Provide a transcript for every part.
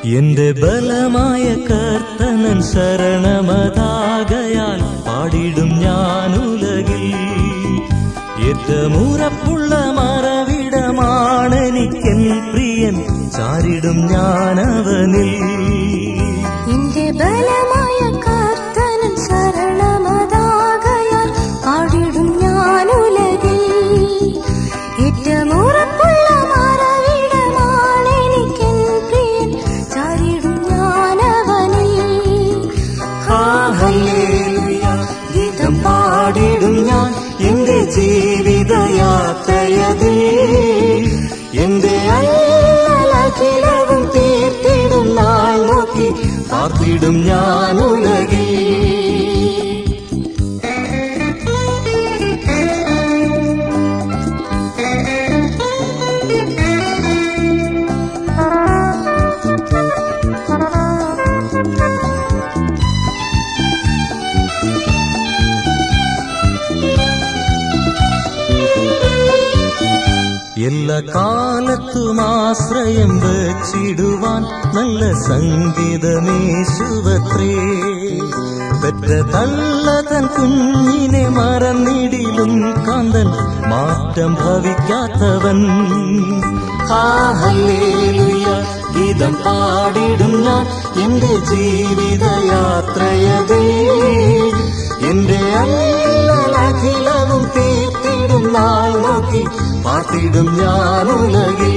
എന്റെ ബലമായ കർത്തനൻ ശരണമതാകയാൽ പാടിടും ഞാനുലകിൽ ഏറ്റമുറപ്പുള്ള മറവിടമാണെനിക്കൻ പ്രിയൻ ചാരിടും ഞാനവനിൽ എന്റെ ബലമായ കർത്തനൻ ശരണമതാകയാൽ പാടിടും ഞാനുലകിൽ ഏറ്റമുറപ്പുള്ള മറവിടമാണെനിക്കൻ പ്രിയൻ ചാരിടും ഞാനവനിൽ ആ ഹല്ലേലൂയ, ഗീതം പാടിടും ഞാൻ എന്റെ ജീവിതയാത്രയതിൽ എന്റെ അല്ലലഖിലവും തീർത്തിടും നാൾ നോക്കി പാർത്തിടും ഞാൻ ഉലകിൽ എല്ലാ കാലത്തും ആശ്രയം വച്ചിടുവാൻ നല്ല സംഗീതമേശുവത്രേ പെറ്റ തള്ള തൻ കുഞ്ഞിനെ മറന്നിടിലും കാന്തൻ മാറ്റം ഭവിക്കാത്തവൻ ആ ഹല്ലേലൂയ, ഗീതം പാടിടും ഞാൻ എന്റെ ജീവിതയാത്രയതേ എന്റെ അല്ലലഖിലവും തീർത്തിടും നാൾ നോക്കി പാർത്തിടും ഞാനുലകിൽ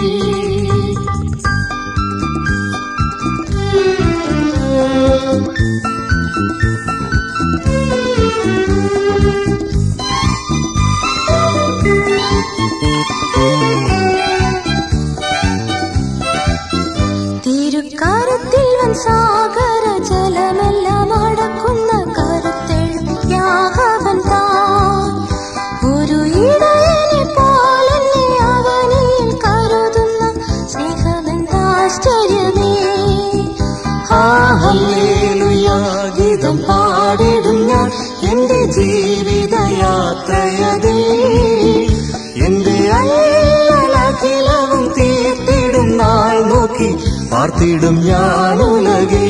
തിരുക്കരത്തിൽ വൻ സാഗര ജലമെല്ലാം അടക്കുന്ന കരുത്തിൽ യാഹവൻ താൻ ഒരു ഇടയനെ പോലെന്നെ അവനിൽ കരുതുന്ന സ്നേഹമെന്താശ്ചര്യമേ ആ ഹല്ലേലൂയ, ഗീതം പാടിടും ഞാൻ എന്റെ ജീവിതയാത്രയതേ എന്റെ അല്ലലഖിലവും തീർത്തിടും നാൾ നോക്കി പാർത്തിടും ഞാനുലകിൽ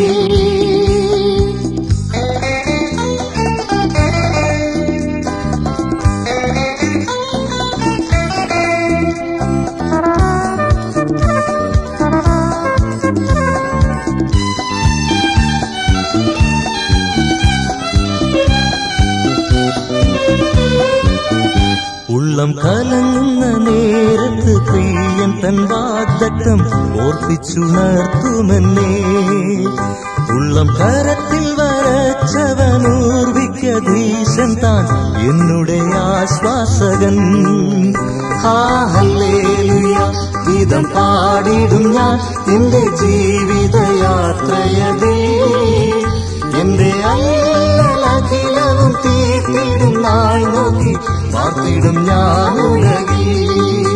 ഉള്ളം കലങ്ങുന്ന നേരത്ത് പ്രിയൻ തൻ വാഗ്ദത്തം ഓർപ്പിച്ചുണർത്തുമെന്നേ ഉള്ളം കരത്തിൽ വരച്ചവനൂർവിക്കധീശൻ താൻ എന്നുടെ ആശ്വാസകൻ ആ ഹല്ലേലൂയ ഗീതം പാടിടും ഞാൻ എന്റെ ജീവിതയാത്രയതേ എന്റെ അല്ലലഖിലവും തീർത്തിടും നാൾ നോക്കി പാർത്തിടും ഞാൻ ഉലകിൽ